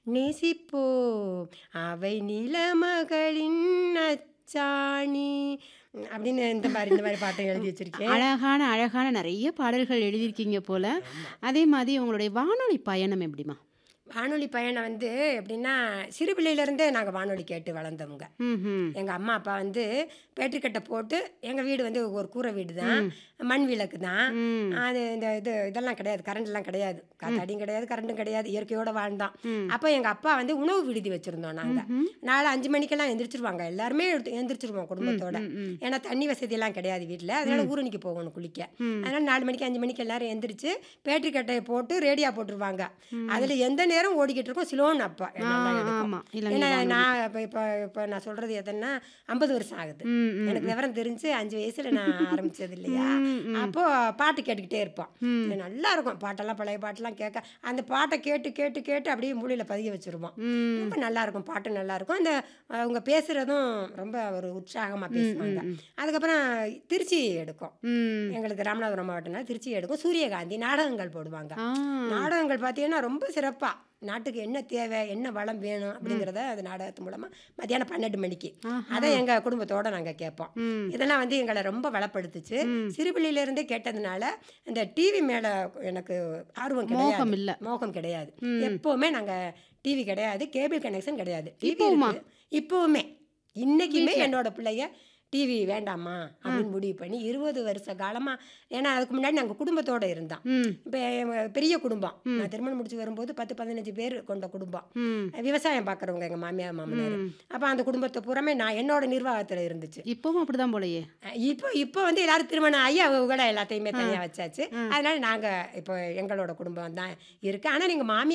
நேசிப்போம் அவை நிலமகளின் அச்சாணி ம், அப்படின்னு இந்த மாதிரி இந்த மாதிரி பாட்டை எழுதி வச்சிருக்கேன் அழகான அழகான நிறைய பாடல்கள் எழுதியிருக்கீங்க போல அதே மாதிரி உங்களுடைய வானொலி பயணம் எப்படிமா வானொலி பயணம் வந்து எப்படின்னா சிறு பிள்ளையிலேருந்தே நாங்கள் வானொலி கேட்டு வளர்ந்தவங்க ம் எங்கள் அம்மா அப்பா வந்து பேட்டரிக்கட்டை போட்டு எங்கள் வீடு வந்து ஒரு கூரை வீடு தான் மண் விளக்கு தான் ம் அது இந்த இது இதெல்லாம் கிடையாது கரண்ட்லாம் கிடையாது காத்தாடியும் கிடையாது கரண்ட்டும் கிடையாது இயற்கையோட வாழ்ந்தான் ம். அப்போ எங்கள் அப்பா வந்து உணவு விடுதி வச்சுருந்தோம் நாங்கள் ம்ஹும். நாலு அஞ்சு மணிக்கெல்லாம் எந்திரிச்சிருவாங்க எல்லாருமே எடுத்து- எந்திரிச்சிருவோம் குடும்பத்தோட ம், ம். ஏன்னா தண்ணி வசதியெல்லாம் கிடையாது வீட்டில் அதனால ஊரணிக்கு போகணும் குளிக்க ம். அதனால நாலு மணிக்கு அஞ்சு மணிக்கு எல்லாரும் எந்திரிச்சு பேட்டரி கட்டையை போட்டு ரேடியா போட்டுருவாங்க அதில் எந்த நேரம் ஓடிக்கிட்டு இருக்கும் சிலோன் அப்பா ஆ, என்னெல்லாம் எடுக்கும். ஆமா இலங்கை ஏன்னா வானொலி. நான் இப்போ இப்போ இப்போ நான் சொல்கிறது எதுன்னா ஐம்பது வருஷம் ஆகுது ம், ம், எனக்கு விவரம் தெரிஞ்சு அஞ்சு வயசுல நான் ஆரம்பிச்சது இல்லையா ம், ம். அப்போ பாட்டு கேட்டுக்கிட்டே இருப்போம் ம். இது நல்லா இருக்கும் பாட்டெல்லாம் பழைய பாட்டெல்லாம் கேட்க அந்த பாட்டை கேட்டு கேட்டு கேட்டு அப்படியே மூளையில பதிய வச்சிருவோம் ம். ரொம்ப நல்லா இருக்கும் பாட்டு நல்லா இருக்கும் அந்த அவங்க பேசுறதும் ரொம்ப ஒரு உற்சாகமா பேசுவாங்க அதுக்கப்புறம் திருச்சி எடுக்கும் ம். எங்களுக்கு ராமநாதபுரம் மாவட்டம்னா திருச்சி எடுக்கும் சூரியகாந்தி நாடகங்கள் போடுவாங்க ஆ நாடகங்கள் பார்த்தீங்கன்னா ரொம்ப சிறப்பாக நாட்டுக்கு என்ன தேவை என்ன வளம் வேணும் அப்படிங்கிறத அது நாடகத்து மூலமாக மத்தியானம் பன்னெண்டு மணிக்கு ஆஹா. அதை எங்கள் குடும்பத்தோட நாங்கள் கேட்போம் ம். இதெல்லாம் வந்து எங்களை ரொம்ப வளப்படுத்துச்சு சிறுபிள்ளையிலேருந்தே கேட்டதுனால இந்த டிவி மேலே எனக்கு ஆர்வம் மோகம் கிடையாது இல்ல மோகம் கிடையாது எப்போவுமே நாங்கள் டிவி கிடையாது கேபிள் கனெக்ஷன் கிடையாது டிவி இப்பவுமா? இப்போவுமே இன்னைக்குமே என்னோட பிள்ளைய டிவி வேண்டாமா அப்படின்னு முடிவு பண்ணி இருபது வருஷ காலமாக ஏன்னா அதுக்கு முன்னாடி நாங்கள் குடும்பத்தோட இருந்தோம் ம் இப்போ பெரிய குடும்பம் நான் திருமணம் முடிச்சு வரும்போது பத்து பதினஞ்சு பேர் கொண்ட குடும்பம் ம் விவசாயம் பார்க்குறவங்க எங்கள் மாமியார் மாமனார் அப்போ அந்த குடும்பத்தை பூராமே நான் என்னோட நிர்வாகத்தில் இருந்துச்சு இப்பவும் அப்படிதான் போலயே அஹ் இப்போ இப்போ வந்து எல்லாரும் திருமணம் ஆகி அவங்க கூட எல்லாத்தையுமே தனியாக வச்சாச்சு அதனால நாங்கள் இப்போ எங்களோட குடும்பம் தான் இருக்குது ஆனால் நீங்கள் மாமியார்